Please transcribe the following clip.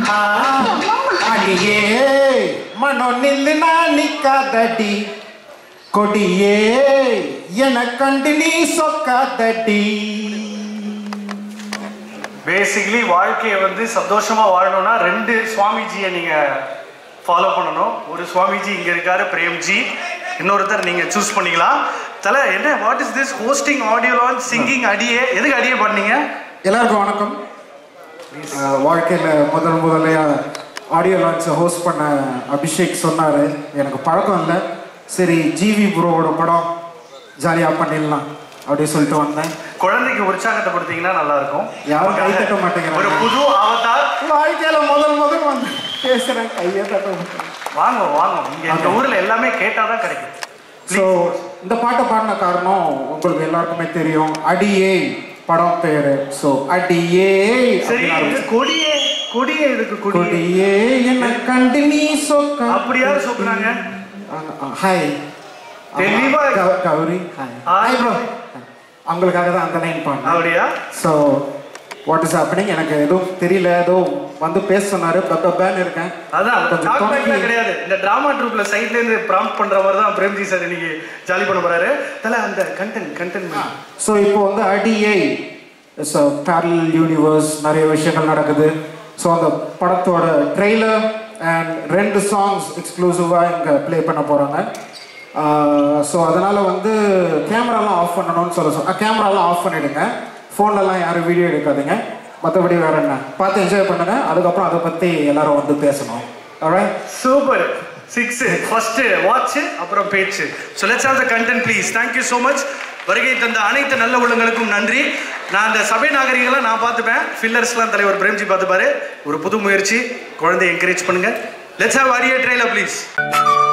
ஆஹா அடியே மனோ நில்லுனா நிக்காதடி கொடியே என கண்டு நீ சொக்காதடி பேசிக்கலி வாழ்க்கையை வந்து சந்தோஷமா வாழணும்னா ரெண்டு சுவாமிஜியை நீங்க ஃபாலோ பண்ணணும் ஒரு சுவாமிஜி இங்க இருக்காரு பிரேம்ஜி இன்னொருத்தர் நீங்க சூஸ் பண்ணிக்கலாம் தல என்ன what is this hosting audio launch singing அடியே எதுக்கு அடியே பண்ணீங்க எல்லாருக்கும் வணக்கம் அஹ், வாழ்க்கையில முதல் முதல்ல ஆடியோ லான்ச்சை ஹோஸ்ட் பண்ண அபிஷேக் சொன்னாரு எனக்கு பழக்கம் இல்லை சரி ஜிவி ப்ரோவோட படம் ஜாலியாக பண்ணிடலாம் அப்படின்னு சொல்லிட்டு வந்தேன் குழந்தைக்கு உற்சாகத்தை கொடுத்தீங்கன்னா நல்லா இருக்கும் யாரும் கை தட்ட மாட்டேங்கிறாங்க. ஒரு புது அவதார் வாழ்க்கையில முதல் முதல் வந்து பேசுறேன் கையை தட்ட மாட்டேன் வாங்க வாங்க இங்க எங்க ஊர்ல எல்லாமே கேட்டாதான் கிடைக்கும் ஸோ இந்த பாட்டை பாடின காரணம் உங்களுக்கு எல்லாருக்குமே தெரியும் அடியே படம் பேரு ஸோ அடியே சரி அப்படின்னு இது கொடியே கொடியே இதுக்கு கொடியே கொடியே என்ன கண்டு நீ சொக்க அப்படி யாரு சொக்குனாங்க ஹாய் தெளிவா Gowri hi Hi, hi bro bro. அவங்களுக்காக தான் அந்த லைன் பாடினேன் அப்படியா ஸோ வாட் இஸ் ஹேப்பனிங் எனக்கு எதுவும் தெரியல ஏதோ வந்து பேச சொன்னாரு பேன் இருக்கேன் அதான் கொஞ்சம் talk back லாம் தொங்கி- கிடையாது இந்த டிராமா ட்ரூப்ல சைட்ல இருந்து ப்ராம்ப்ட் பண்ற மாதிரி தான் பிரேம்ஜி சார் இன்னைக்கு ஜாலி பண்ண போறாரு தல அந்த கண்டென்ட் கண்டென்ட் ஸோ இப்போ வந்து அடிஏ ஸோ பேரல் யூனிவர்ஸ் நிறைய விஷயங்கள் நடக்குது ஸோ அந்த படத்தோட ட்ரெய்லர் அண்ட் ரெண்டு சாங்ஸ் எக்ஸ்க்ளூசிவாக இங்கே ப்ளே பண்ண போகிறாங்க ஸோ அதனால் வந்து கேமராலாம் ஆஃப் பண்ணணும்னு சொல்ல சொல் கேமராலாம் ஆஃப் பண்ணிடுங்க ஃபோன்லலாம் யாரும் வீடியோ எடுக்காதீங்க மற்றபடி வேற என்ன பார்த்து என்ஜாய் பண்ணுங்க அதுக்கப்புறம் அதை பற்றி எல்லாரும் வந்து பேசணும் alright super six first watch அப்புறம் பேச்சு so let's have the content please thank you so much வருகை தந்த அனைத்து நல்ல உள்ளங்களுக்கும் நன்றி நான் அந்த சபை நாகரிகங்களை நான் பார்த்துப்பேன் ஃபில்லர்ஸ்லாம் தலைவர் பிரேம்ஜி பார்த்துப்பாரு ஒரு புது முயற்சி குழந்தைய என்கரேஜ் பண்ணுங்க let's have Adiye trailer please